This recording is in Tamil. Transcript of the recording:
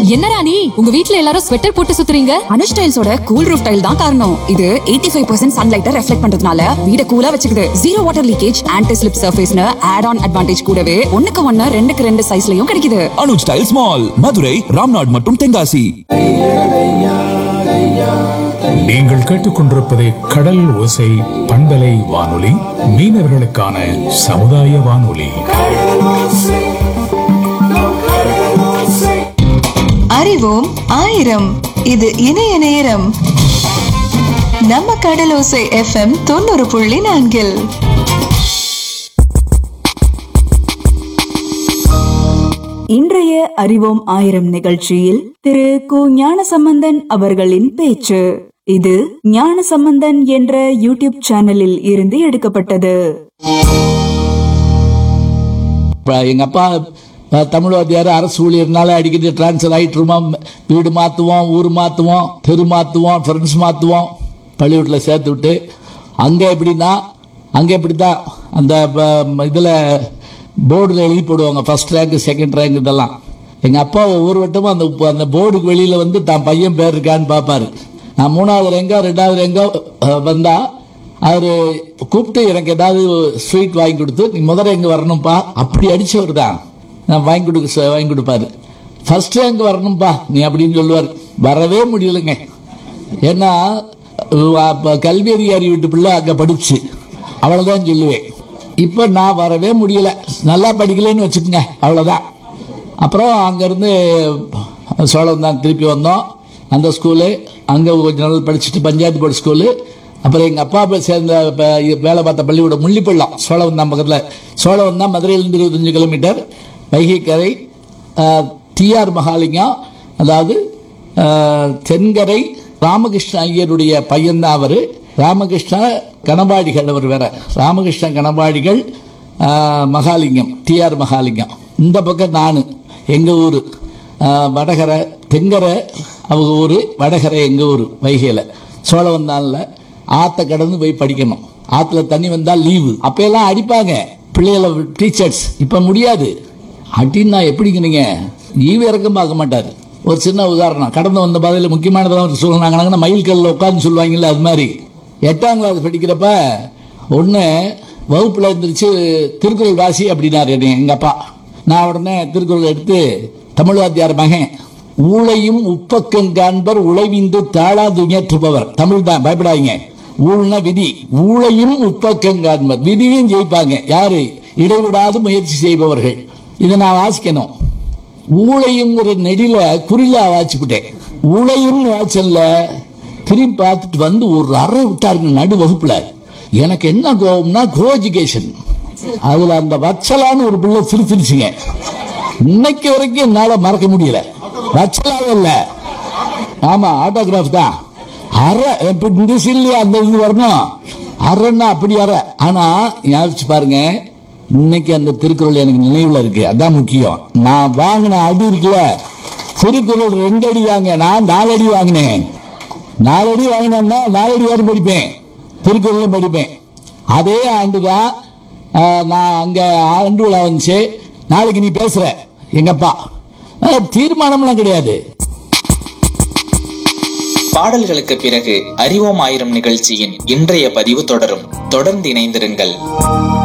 என்னடா நீ உங்க வீட்ல எல்லாரும் ஸ்வெட்டர் போட்டு சுத்துறீங்க அனுஷ் டைல்ஸோட கூல் ரூஃப் டைல் தான் காரணம் இது 85% ஃபைவ் பர்சன்ட் சன்லைட்டை ரெஃப்ளெக்ட் பண்றதுனால வீட கூலா வச்சுக்குது zero water leakage anti slip சர்ஃபேஸ்னு ஆட் ஆன் அட்வான்டேஜ் கூடவே ஒண்ணுக்கு ஒண்ணு ரெண்டுக்கு ரெண்டு சைஸ்லயும் கிடைக்குது அனுஜ் ஸ்டைல்ஸ் மால் மதுரை ராம்நாட் மற்றும் தென்காசி நீங்கள் கேட்டுக்கொண்டிருப்பது கடல் ஓசை பண்பலை வானொலி மீனவர்களுக்கான சமுதாய வானொலி அறிவோம் ஆயிரம் இது இணைய நேரம் நம்ம கடலோசை எஃப்எம் தொண்ணூறு புள்ளி நான்கில் இன்றைய அறிவோம் ஆயிரம் நிகழ்ச்சியில் திரு கு ஞானசம்பந்தன் அவர்களின் பேச்சு இது ஞானசம்பந்தன் என்ற யூடியூப் சேனலில் இருந்து எடுக்கப்பட்டது இப்போ எங்கள் அப்பா அஹ், தமிழ் வாத்தியார் அரசு ஊழியர்னால அடிக்கடி ட்ரான்ஸ்ஃபர் ஆகிட்டு இருப்போம் வீடு மாற்றுவோம் ஊர் மாற்றுவோம் தெரு மாற்றுவோம் ஃப்ரெண்ட்ஸ் மாற்றுவோம் பள்ளிக்கூட்டில் சேர்த்து விட்டு அங்கே எப்படின்னா அங்கே எப்படி தான் அந்த இதில் போர்டில் எழுதி போடுவாங்க ஃபர்ஸ்ட் ரேங்க் செகண்ட் ரேங்க் இதெல்லாம் எங்கள் அப்பா ஒவ்வொரு வட்டமும் அந்த அந்த போர்டுக்கு வெளியில் வந்து தான் பையன் பேர் இருக்கான்னு பார்ப்பாரு நான் மூணாவது ரேங்கோ ரெண்டாவது ரேங்கோ அஹ், வந்தா அவர் கூப்பிட்டு எனக்கு ஏதாவது ஸ்வீட் வாங்கி கொடுத்து நீ முதல்ல இங்கே வரணும்ப்பா அப்படி அடிச்சவர் தான் நான் வாங்கி கொடுக்க சொ- வாங்கி கொடுப்பாரு ஃபர்ஸ்ட் ரேங்க் வரணும்ப்பா நீ அப்படின்னு சொல்லுவார் வரவே முடியலைங்க ஏன்னா அஹ், அப்ப கல்வி அதிகாரி வீட்டு பிள்ளை அங்கே படிச்சு அவ்வளோதான் சொல்லுவேன் இப்போ நான் வரவே முடியல நல்லா படிக்கலைன்னு வச்சுக்கோங்க அவ்வளோதான் அப்புறம் அங்கேருந்து சோழம் தான் திருப்பி வந்தோம் அந்த ஸ்கூலு அங்கே கொஞ்ச நாள் படிச்சுட்டு பஞ்சாயத்து போர்டு ஸ்கூலு அப்புறம் எங்கள் அப்பா போய் சேர்ந்த ப- வேலை பார்த்த பள்ளிக்கூடம் முள்ளிப்பள்ளம் சோழவந்தான் பக்கத்தில் சோழவந்தான் மதுரையிலேருந்து இருபத்தஞ்சு கிலோமீட்டர் வைகைக்கரை டிஆர் மகாலிங்கம் அதாவது ஆஹ், தென்கரை ராமகிருஷ்ண ஐயருடைய பையன்தான் அவர் ராமகிருஷ்ண கணபாடிகள் அவர் வேற ராமகிருஷ்ண கணபாடிகள் ஆஹ், மகாலிங்கம் டிஆர் மகாலிங்கம் இந்த பக்கம் நான் எங்கள் ஊர் வடகரை தெங்கரை அவங்க ஊர் வடகரை எங்கள் ஊர் வைகையில் சோழவந்தானில் ஆற்ற கடந்து போய் படிக்கணும் ஆற்றுல தண்ணி வந்தால் லீவு அப்போயெல்லாம் அடிப்பாங்க பிள்ளைகளை டீச்சர்ஸ் இப்போ முடியாது அடின்னா எப்படிங்க நீங்கள் ஈவு இறக்கம் பார்க்க மாட்டார் ஒரு சின்ன உதாரணம் கடந்து வந்த பாதையில் முக்கியமானதெல்லாம் சொல்லுனாங்கன்னா மயில் கல்லில் உட்காந்து சொல்லுவாங்கல்ல அது மாதிரி எட்டாம் கிளாஸ் படிக்கிறப்ப ஒன்று வகுப்பில் இருந்துருச்சு திருக்குறள் வாசி அப்படின்னாரு என்னை எங்கள் அப்பா நான் உடனே திருக்குறள் எடுத்து தமிழ் வாத்தியார் மகன் ஊழையும் உப்பக்கம் காண்பர் உழைவிந்து தாழாது உயற்றுபவர் தமிழ் தான் பயப்படாதீங்க ஊழ்னா விதி ஊழையும் உப்பக்கம் காண்பர் விதியும் ஜெயிப்பாங்க யாரு இடைவிடாது முயற்சி செய்பவர்கள் இதை நான் வாசிக்கணும் ஊழையுங்கிற நெடில குறிலா வாசிக்கிட்டேன் ஊழையும் வாசல்ல திரும்பி பார்த்துட்டு வந்து ஒரு அறை விட்டாருங்க நடு வகுப்புல எனக்கு என்ன கோபம்னா கோ எஜுகேஷன் அதுல அந்த வச்சலான்னு ஒரு பிள்ளை சிரிச்சிருச்சுங்க இன்னைக்கு வரைக்கும் என்னால மறக்க முடியல வச்சலாவும் இல்ல ஆமா ஆட்டோகிராஃப் தான் அரை இப்ப இந்த சீல்லையா அந்த இது வரணும் அரைன்னா அப்படி அரை ஆனா ஞாபகிச்சு பாருங்க இன்னைக்கு அந்த திருக்குறள் எனக்கு நினைவுல இருக்கு அதான் முக்கியம் நான் வாங்கின அடி இருக்குல்ல திருக்குறள் ரெண்டு அடி வாங்க நான் நாலு அடி வாங்கினேன் நாலு அடி வாங்கினேன்னா நாலு அடி வரை படிப்பேன் திருக்குறளும் படிப்பேன் அதே ஆண்டு தான் நான் அங்க ஆண்டு விழா வந்துச்சு நாளைக்கு நீ பேசுற எங்கப்பா அஹ், தீர்மானம்லாம் கிடையாது பாடல்களுக்கு பிறகு அறிவோம் ஆயிரம் நிகழ்ச்சியின் இன்றைய பதிவு தொடரும் தொடர்ந்து இணைந்திருங்கள்